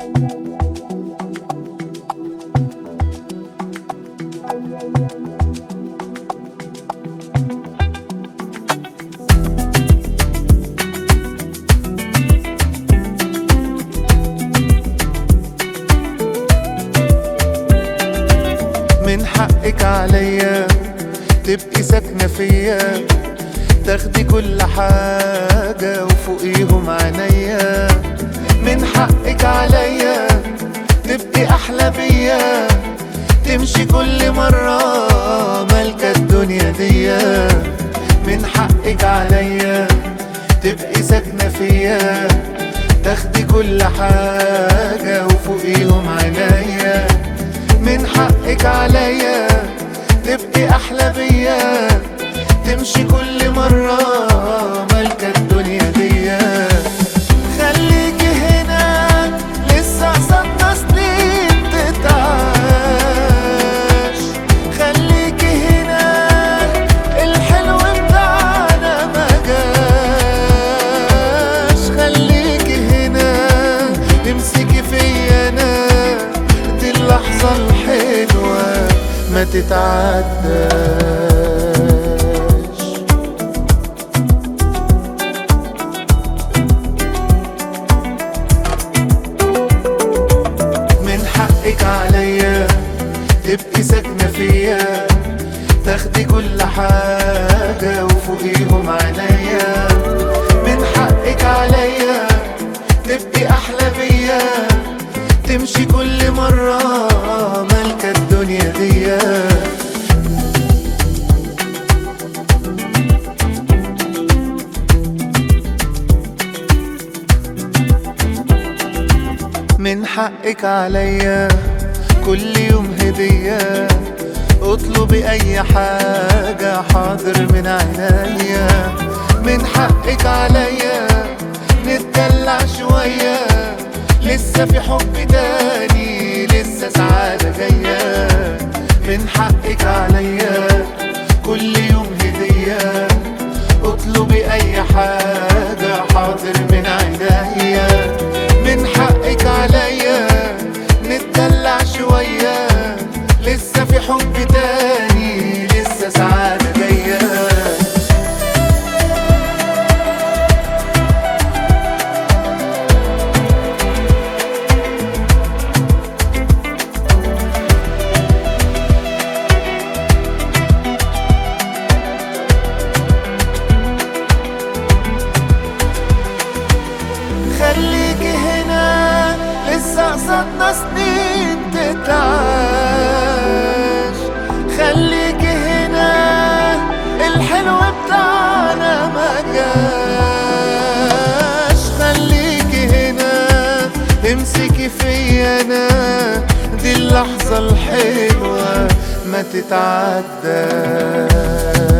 من حقك عليا تبقي ساكنة فيا تاخدي كل حاجة وفوقيهم عينيا من حقك عليا تبقي أحلى بيا تمشي كل مرة مالكة الدنيا ديا من حقك عليا تبقي ساكنة فيا تاخدي كل حاجة وفوقيهم عينيا من حقك عليا تبقي احلى بيا تمشي كل مرة مالكة الدنيا ديا خليكي هنا لسه قصادنا سنين تتعاش خليكي هنا الحلو بتاعنا ما جاش خليكي هنا امسكي فيا انا دي اللحظة الحلوة ما تتعداش من حقك عليا تبقي ساكنة فيا تاخدي كل حاجة وفوقيهم عينيا من حقك عليا تبقي أحلى بيا تمشي كل مرة مالكة الدنيا ديا من حقك عليا كل يوم هدية اطلبي اي حاجة حاضر من عينيا من حقك عليا نتدلع شوية لسه في حب تاني لسه سعادة جاية من حقك عليا كل يوم هدية اطلبي اي حاجة حاضر من عينيا من حقك عليا نتدلع شوية لسه في حب تاني لسه سعادة جاية خليكي هنا لسه قصادنا سنين تتعاش خليكي هنا الحلو بتاعنا ما جاش خليكي هنا امسكي فيا انا دي اللحظة الحلوة ما تتعداش